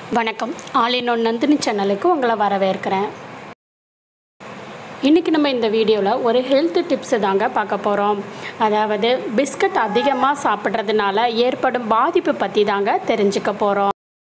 வணக்கம் all in one Nandini சேனலுக்கு உங்களை வரவேற்கிறேன் இன்றைக்கி நம்ம இந்த வீடியோவில் ஒரு ஹெல்த் டிப்ஸு தாங்க பார்க்க போகிறோம் அதாவது பிஸ்கட் அதிகமாக சாப்பிட்றதுனால ஏற்படும் பாதிப்பு பற்றி தாங்க தெரிஞ்சுக்க போகிறோம்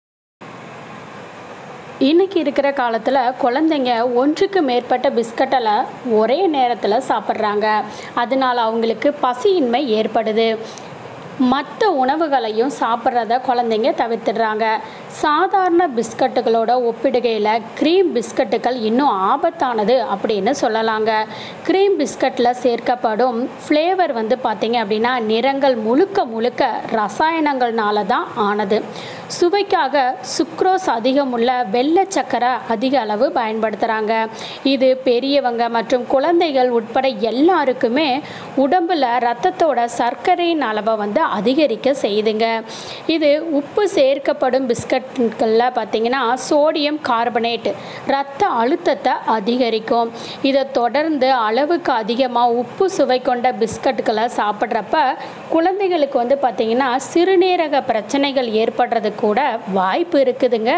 இன்றைக்கி இருக்கிற காலத்தில் குழந்தைங்க ஒன்றுக்கு மேற்பட்ட பிஸ்கட்டில் ஒரே நேரத்தில் சாப்பிட்றாங்க அதனால் அவங்களுக்கு பசியின்மை ஏற்படுது மற்ற உணவுகளையும் சாப்பிட்றத குழந்தைங்க தவிர்த்துடுறாங்க சாதாரண பிஸ்கட்டுகளோட ஒப்பிடுகையில் க்ரீம் பிஸ்கட்டுகள் இன்னும் ஆபத்தானது அப்படின்னு சொல்லலாங்க க்ரீம் பிஸ்கட்டில் சேர்க்கப்படும் ஃப்ளேவர் வந்து பார்த்திங்க அப்படின்னா நிறங்கள் முழுக்க முழுக்க ரசாயனங்கள்னால தான் ஆனது சுவைக்காக சுக்ரோஸ் அதிகமுள்ள வெள்ளை சக்கரை அதிக அளவு பயன்படுத்துகிறாங்க இது பெரியவங்க மற்றும் குழந்தைகள் உட்பட எல்லாருக்குமே உடம்பில் ரத்தத்தோட சர்க்கரையின் அளவை வந்து அதிகரிக்க செய்யுதுங்க இது உப்பு சேர்க்கப்படும் பிஸ்கட்களில் பார்த்தீங்கன்னா சோடியம் கார்பனேட் ரத்த அழுத்தத்தை அதிகரிக்கும் இதை தொடர்ந்து அளவுக்கு அதிகமாக உப்பு சுவை கொண்ட பிஸ்கட்டுகளை சாப்பிட்றப்ப குழந்தைகளுக்கு வந்து பார்த்திங்கன்னா சிறுநீரக பிரச்சனைகள் ஏற்படுறது கூட வாய்ப்பு இருக்குதுங்க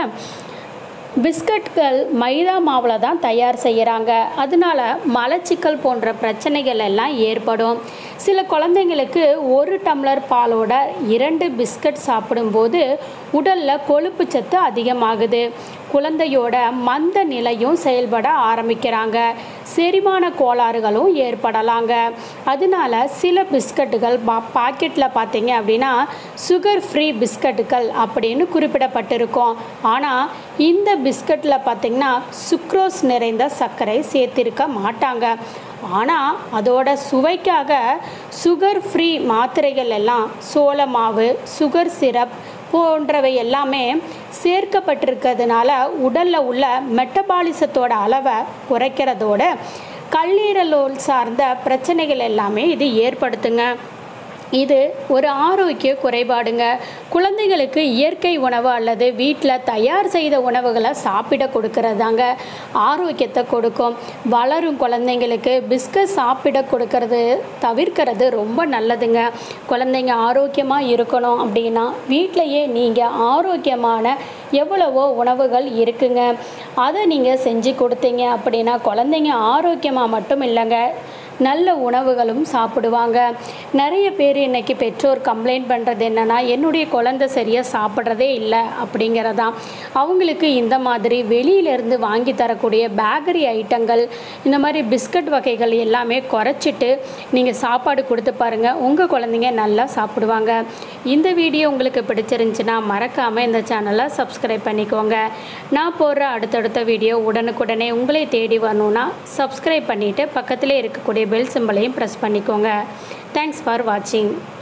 பிஸ்கட்கள் மைதா மாவில் தான் தயார் செய்கிறாங்க அதனால மலச்சிக்கல் போன்ற பிரச்சனைகள் எல்லாம் ஏற்படும் சில குழந்தைங்களுக்கு ஒரு டம்ளர் பாலோட இரண்டு பிஸ்கட் சாப்பிடும்போது உடலில் கொழுப்பு சத்து அதிகமாகுது குழந்தையோட மந்த நிலையும் செயல்பட ஆரம்பிக்கிறாங்க செரிமான கோளாறுகளும் ஏற்படலாங்க அதனால சில பிஸ்கட்டுகள் பா பாக்கெட்டில் பார்த்தீங்க அப்படின்னா சுகர் ஃப்ரீ பிஸ்கட்டுகள் அப்படின்னு குறிப்பிடப்பட்டிருக்கும் ஆனால் இந்த பிஸ்கட்டில் பார்த்தீங்கன்னா சுக்ரோஸ் நிறைந்த சர்க்கரை சேர்த்திருக்க மாட்டாங்க ஆனால் அதோட சுவைக்காக சுகர் ஃப்ரீ மாத்திரைகள் எல்லாம் சோள மாவு சுகர் சிரப் போன்றவை எல்லாமே சேர்க்கப்பட்டிருக்கிறதுனால உடலில் உள்ள மெட்டபாலிசத்தோட அளவை குறைக்கிறதோட கல்லீரலோல் சார்ந்த பிரச்சனைகள் எல்லாமே இது ஏற்படுத்துங்க இது ஒரு ஆரோக்கிய குறைபாடுங்க குழந்தைகளுக்கு இயற்கை உணவு அல்லது வீட்டில் தயார் செய்த உணவுகளை சாப்பிட கொடுக்கறதாங்க ஆரோக்கியத்தை கொடுக்கும் வளரும் குழந்தைங்களுக்கு பிஸ்கட் சாப்பிட கொடுக்கறது தவிர்க்கிறது ரொம்ப நல்லதுங்க குழந்தைங்க ஆரோக்கியமாக இருக்கணும் அப்படின்னா வீட்டிலையே நீங்கள் ஆரோக்கியமான எவ்வளவோ உணவுகள் இருக்குங்க அதை நீங்கள் செஞ்சு கொடுத்தீங்க அப்படின்னா குழந்தைங்க ஆரோக்கியமாக மட்டும் இல்லைங்க நல்ல உணவுகளும் சாப்பிடுவாங்க நிறைய பேர் இன்றைக்கி பெற்றோர் கம்ப்ளைண்ட் பண்ணுறது என்னென்னா என்னுடைய குழந்தை சரியாக சாப்பிட்றதே இல்லை அப்படிங்கிறதான் அவங்களுக்கு இந்த மாதிரி வெளியிலேருந்து வாங்கி தரக்கூடிய பேக்கரி ஐட்டங்கள் இந்த மாதிரி பிஸ்கட் வகைகள் எல்லாமே குறைச்சிட்டு நீங்கள் சாப்பாடு கொடுத்து பாருங்கள் உங்கள் குழந்தைங்க நல்லா சாப்பிடுவாங்க இந்த வீடியோ உங்களுக்கு பிடிச்சிருந்துச்சுன்னா மறக்காமல் இந்த சேனலை சப்ஸ்கிரைப் பண்ணிக்கோங்க நான் போடுற அடுத்தடுத்த வீடியோ உடனுக்குடனே உங்களை தேடி வரணும்னா சப்ஸ்கிரைப் பண்ணிவிட்டு பக்கத்திலே இருக்கக்கூடிய பெல் சிம்பளையும் ப்ரெஸ் பண்ணிக்கோங்க தேங்க்ஸ் ஃபார் வாட்சிங்